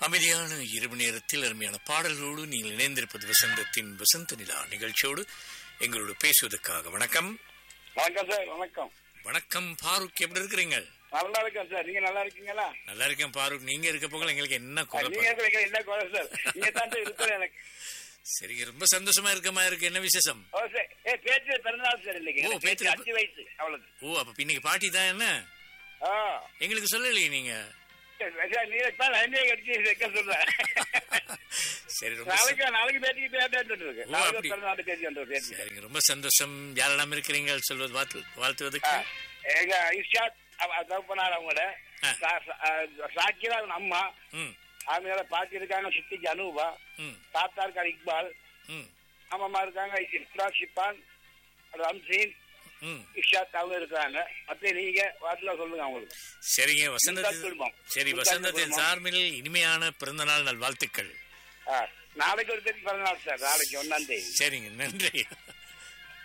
அமைதியான இரவு நேரத்தில் அருமையான பாடல்களோடு நீங்கள் இணைந்திருப்பது வசந்தத்தின் வசந்த நிலா நிகழ்ச்சியோடு எங்களோடு பேசுவதற்காக வணக்கம் வணக்கம் சார் வணக்கம் வணக்கம் பாரூக் எப்படி இருக்கிறீங்க நல்லா இருக்கேன் சார் நீங்க நல்லா இருக்கீங்களா நல்லா இருக்கேன் பாரூக் நீங்க இருக்க போக எங்களுக்கு என்ன நீங்க குழப்பம் இருக்கிறீங்க என்ன குறை சார் நீங்க தான் சார் இருக்கிற எனக்கு சரிங்க ரொம்ப சந்தோஷமா இருக்கமா இருக்கு என்ன விசேஷம் ஓ சார் ஏ பேச்சு பிறந்தநாள் சார் இன்னைக்கு ஓ, எனக்கு பேச்சு பேச்சு அஞ்சு வயசு அவ்வளவு ஓ அப்ப இன்னைக்கு பாட்டி தான் என்ன ஆ எங்களுக்கு சொல்லலையே நீங்க சரி, சார், நீங்க தான் லைனே கடிச்சு வைக்க சொல்றேன் சரி ரொம்ப ச- நாளைக்கு நாளைக்கு பேட்டி பேட்டு இருக்கு ஓ, நாளைக்கு அப்படி. பிறந்தநாள் பேச்சு வந்து பேச்சு சரிங்க ரொம்ப சந்தோஷம் யாரெல்லாம் இருக்கிறீங்க சொல்வது வாழ்த்து வாழ்த்துவதற்கு எங்க இஷாத் தகப்பனார் அவங்களோட ஆ. சா- சா- ஆ, சாக்கிரா அவங்க அம்மா ம் அவங்க பாட்டி இருக்காங்க சித்திக்கு அனூபா ம் தாத்தா இருக்காரு இக்பால் ம் அம்மா இருக்காங்க இஸ்ரா ஷிப்பான் ரம்சீன் ம் இஷாத் அவங்க இருக்கிறாங்க அப்படியே நீங்க வாட்டில சொல்லுங்க அவங்களுக்கு சரிங்க இந்த வசந்தத்தின் குடும்பம். சரி இந்த வசந்தத்தின் குடும்பம். சார்பில் இனிமையான பிறந்தநாள் நல் வாழ்த்துக்கள் ஆ, நாளைக்கு ஒரு தேதி பிறந்த நாள் சார் நாளைக்கு ஒன்னாம் தேதி சரிங்க நன்றி